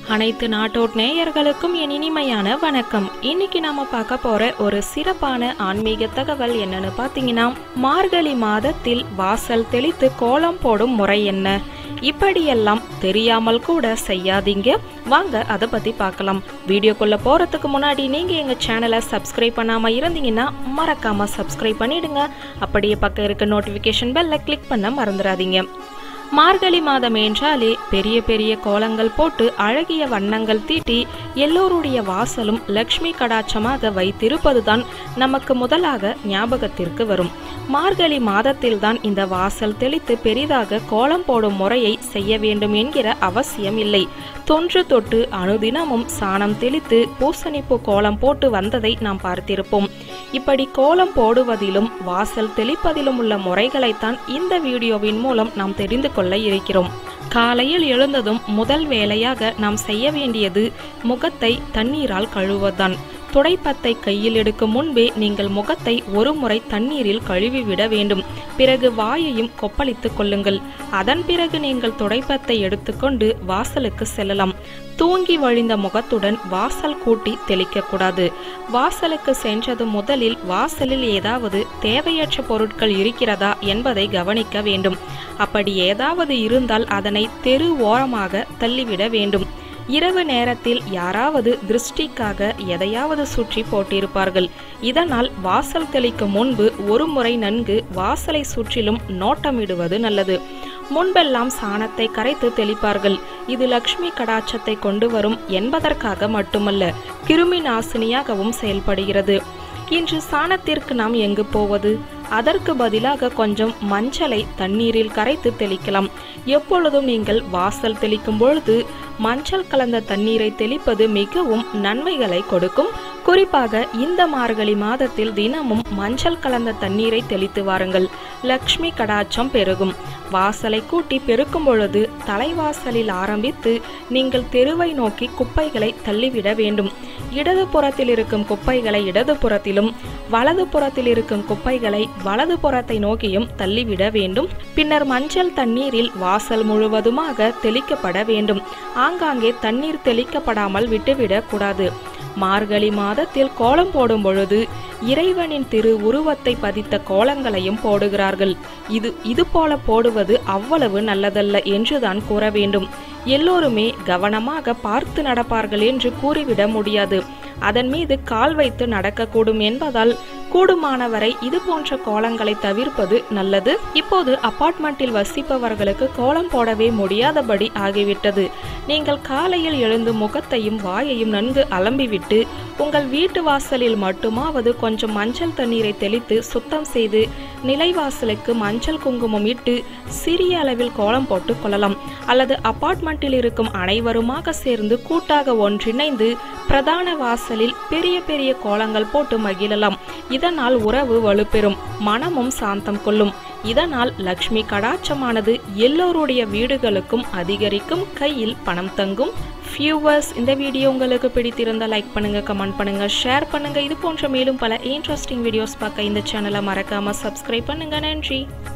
அனைத்து நாட்டோட் நேயர்களுக்கும் என் இனிமையான வணக்கம் இன்னைக்கு நாம பார்க்க போற ஒரு சிறப்பான ஆன்மீக தகவல் என்னன்னு பார்த்தீங்கன்னா மார்கழி மாதத்தில் வாசல் தெளித்து கோலம் போடும் முறை என்ன இப்படியெல்லாம் தெரியாமல் கூட செய்யாதீங்க வாங்க அதை பத்தி பார்க்கலாம் வீடியோக்குள்ள போறதுக்கு முன்னாடி நீங்க எங்க சேனலை சப்ஸ்கிரைப் பண்ணாம இருந்தீங்கன்னா மறக்காம சப்ஸ்கிரைப் பண்ணிடுங்க அப்படியே பக்கம் இருக்க நோட்டிஃபிகேஷன் பெல்ல கிளிக் பண்ண மறந்துடாதீங்க மார்கழி மாதம் என்றாலே பெரிய பெரிய கோலங்கள் போட்டு அழகிய வண்ணங்கள் தீட்டி எல்லோருடைய வாசலும் லக்ஷ்மி கடாட்சமாக வைத்திருப்பதுதான் நமக்கு முதலாக ஞாபகத்திற்கு வரும் மார்கழி மாதத்தில்தான் இந்த வாசல் தெளித்து பெரிதாக கோலம் போடும் முறையை செய்ய வேண்டும் என்கிற அவசியம் இல்லை தொன்று தொட்டு அனுதினமும் சாணம் தெளித்து பூசணிப்பு கோலம் போட்டு வந்ததை நாம் பார்த்திருப்போம் இப்படி கோலம் போடுவதிலும் வாசல் தெளிப்பதிலும் உள்ள முறைகளைத்தான் இந்த வீடியோவின் மூலம் நாம் தெரிந்து கொள்ள இருக்கிறோம் காலையில் எழுந்ததும் முதல் வேலையாக நாம் செய்ய வேண்டியது முகத்தை தண்ணீரால் கழுவதான் துடைப்பத்தை கையில் எடுக்கும் முன்பே நீங்கள் முகத்தை ஒரு முறை தண்ணீரில் கழுவிவிட வேண்டும் பிறகு வாயையும் கொப்பளித்துக் கொள்ளுங்கள் அதன் பிறகு நீங்கள் துடைப்பத்தை எடுத்துக்கொண்டு வாசலுக்கு செல்லலாம் தூங்கி வழிந்த முகத்துடன் வாசல் கூட்டி தெளிக்கக்கூடாது வாசலுக்கு சென்றது முதலில் வாசலில் ஏதாவது தேவையற்ற பொருட்கள் இருக்கிறதா என்பதை கவனிக்க வேண்டும் அப்படி ஏதாவது இருந்தால் அதனை தெரு ஓரமாக தள்ளிவிட வேண்டும் இரவு நேரத்தில் யாராவது திருஷ்டிக்காக எதையாவது சுற்றி போட்டிருப்பார்கள் இதனால் வாசல் தெளிக்கும் முன்பு ஒரு முறை நன்கு வாசலை சுற்றிலும் நோட்டமிடுவது நல்லது முன்பெல்லாம் சாணத்தை கரைத்து தெளிப்பார்கள் இது லக்ஷ்மி கடாட்சத்தை கொண்டு வரும் என்பதற்காக மட்டுமல்ல கிருமி நாசினியாகவும் செயல்படுகிறது இன்று சாணத்திற்கு நாம் எங்கு போவது அதற்கு பதிலாக கொஞ்சம் மஞ்சளை தண்ணீரில் கரைத்து தெளிக்கலாம் எப்பொழுதும் நீங்கள் வாசல் தெளிக்கும் பொழுது மஞ்சள் கலந்த தண்ணீரை தெளிப்பது மிகவும் நன்மைகளை கொடுக்கும் குறிப்பாக இந்த மார்கழி மாதத்தில் தினமும் மஞ்சள் கலந்த தண்ணீரை தெளித்து வாருங்கள் லக்ஷ்மி கடாட்சம் பெருகும் வாசலை கூட்டி பெருக்கும் பொழுது தலைவாசலில் ஆரம்பித்து நீங்கள் தெருவை நோக்கி குப்பைகளை தள்ளிவிட வேண்டும் இடது புறத்தில் இருக்கும் குப்பைகளை இடது புறத்திலும் வலது புறத்தில் இருக்கும் குப்பைகளை வலது புறத்தை நோக்கியும் தள்ளிவிட வேண்டும் பின்னர் மஞ்சள் தண்ணீரில் வாசல் முழுவதுமாக தெளிக்கப்பட வேண்டும் ஆங்காங்கே தண்ணீர் தெளிக்கப்படாமல் விட்டுவிடக் கூடாது மார்கழி மாதத்தில் கோலம் போடும் பொழுது இறைவனின் திரு உருவத்தை பதித்த கோலங்களையும் போடுகிறார்கள் இது இது போல போடுவது அவ்வளவு நல்லதல்ல என்றுதான் கூற வேண்டும் எல்லோருமே கவனமாக பார்த்து நடப்பார்கள் என்று கூறிவிட முடியாது அதன் மீது கால் வைத்து நடக்கக்கூடும் என்பதால் கூடுமானவரை இது போன்ற கோலங்களை தவிர்ப்பது நல்லது இப்போது அபார்ட்மெண்ட்டில் வசிப்பவர்களுக்கு கோலம் போடவே முடியாதபடி ஆகிவிட்டது நீங்கள் காலையில் எழுந்து முகத்தையும் வாயையும் நன்கு அலம்பிவிட்டு உங்கள் வீட்டு வாசலில் மட்டுமாவது கொஞ்சம் மஞ்சள் தண்ணீரை தெளித்து சுத்தம் செய்து நிலைவாசலுக்கு மஞ்சள் குங்குமம் இட்டு சிறிய அளவில் கோலம் போட்டு கொள்ளலாம் அல்லது அபார்ட்மெண்ட்டில் இருக்கும் அனைவருமாக சேர்ந்து கூட்டாக ஒன்றிணைந்து பிரதான வாசலில் பெரிய பெரிய கோலங்கள் போட்டு மகிழலாம் இதனால் உறவு வலுப்பெறும் மனமும் சாந்தம் கொள்ளும் இதனால் லக்ஷ்மி கடாட்சமானது எல்லோருடைய வீடுகளுக்கும் அதிகரிக்கும் கையில் பணம் தங்கும் வியூவர்ஸ் இந்த வீடியோ உங்களுக்கு பிடித்திருந்தால் லைக் பண்ணுங்க கமெண்ட் பண்ணுங்க ஷேர் பண்ணுங்க இது போன்ற மேலும் பல இன்ட்ரெஸ்டிங் வீடியோஸ் பார்க்க இந்த சேனலை மறக்காம சப்ஸ்கிரைப் பண்ணுங்க நன்றி